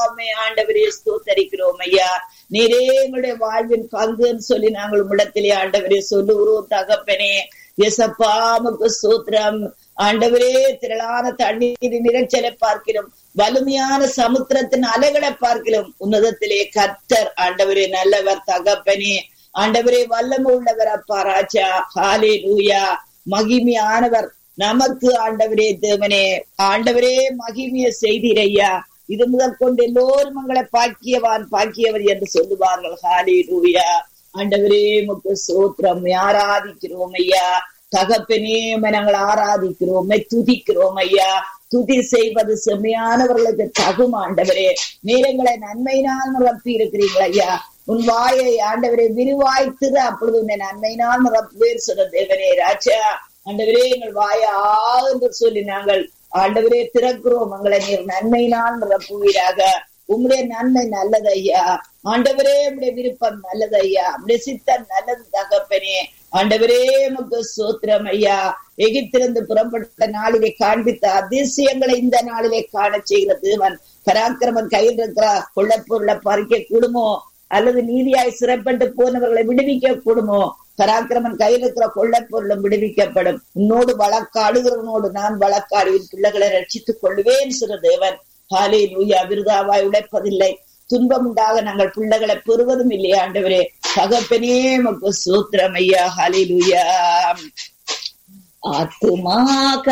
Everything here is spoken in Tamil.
எல்லாமே ஆண்டவரே ஸ்தோத்தரிக்கிறோம் ஐயா நீரே எங்களுடைய வாழ்வின் பங்குன்னு சொல்லி நாங்கள் உம்மிடத்திலே ஆண்டவரே சொல்லுகிறோம் தகப்பனே எசப்பாமுக்கு சூத்திரம் ஆண்டவரே திரளான தண்ணீரின் இறைச்சலை பார்க்கிறோம் வலிமையான சமுத்திரத்தின் அலைகளை பார்க்கிறோம் உன்னதத்திலே கர்த்தர் ஆண்டவரே நல்லவர் தகப்பனே ஆண்டவரே வல்லமை உள்ளவர் அப்பா ராஜா ஹாலே லூயா மகிமையானவர் நமக்கு ஆண்டவரே தேவனே ஆண்டவரே மகிமைய செய்தீரையா இது முதல் கொண்டு எல்லோரும் உங்களை பாக்கியவான் பாக்கியவர் என்று சொல்லுவார்கள் ஹாலே லூயா ஆண்டவரே முக்கு சோத்திரம் ஆராதிக்கிறோம் ஐயா தகப்பனே நாங்கள் ஆராதிக்கிறோம் துதிக்கிறோம் ஐயா துதி செய்வது செம்மையானவர்களுக்கு தகும் ஆண்டவரே நீரங்களை நன்மையினால் நிரப்பி இருக்கிறீர்கள் ஐயா உன் வாயை ஆண்டவரே விரிவாய்த்திரு அப்பொழுது உன்னை நன்மையினால் நிரப்புவேர் சொன்ன தேவனே ராஜா ஆண்டவரே எங்கள் வாயா என்று சொல்லி நாங்கள் ஆண்டவரே திறக்கிறோம் எங்களை நீர் நன்மையினால் நிரப்புவீராக உம்முடைய நன்மை நல்லது ஐயா ஆண்டவரே உம்முடைய விருப்பம் நல்லது ஐயா உம்முடைய சித்தம் நல்லது தகப்பனே ஆண்டவரே உமக்கு சோத்திரம் ஐயா எகிப்திலிருந்து புறப்பட்ட நாளிலே காண்பித்த அதிசயங்களை இந்த நாளிலே காண செய்கிற தேவன் பராக்கிரமன் கையில் இருக்கிற கொள்ளப்பொருளை பறிக்க கூடுமோ அல்லது நீதியாய் சிறப்பட்டு போனவர்களை விடுவிக்க கூடுமோ பராக்கிரமன் கையில் இருக்கிற கொள்ளப்பொருளும் விடுவிக்கப்படும் உன்னோடு வழக்காடுகிறவனோடு நான் வழக்காடி உன் பிள்ளைகளை ரட்சித்துக் கொள்வேன் சிறு தேவன் ஹாலே லூயா விருதாவாய் உழைப்பதில்லை துன்பம் உண்டாக நாங்கள் பிள்ளைகளை பெறுவதும் இல்லையா ஆண்டவரே தகப்பனே மக்கு சூத்திரம் ஐயா ஹாலே லூயா ஆத்துமா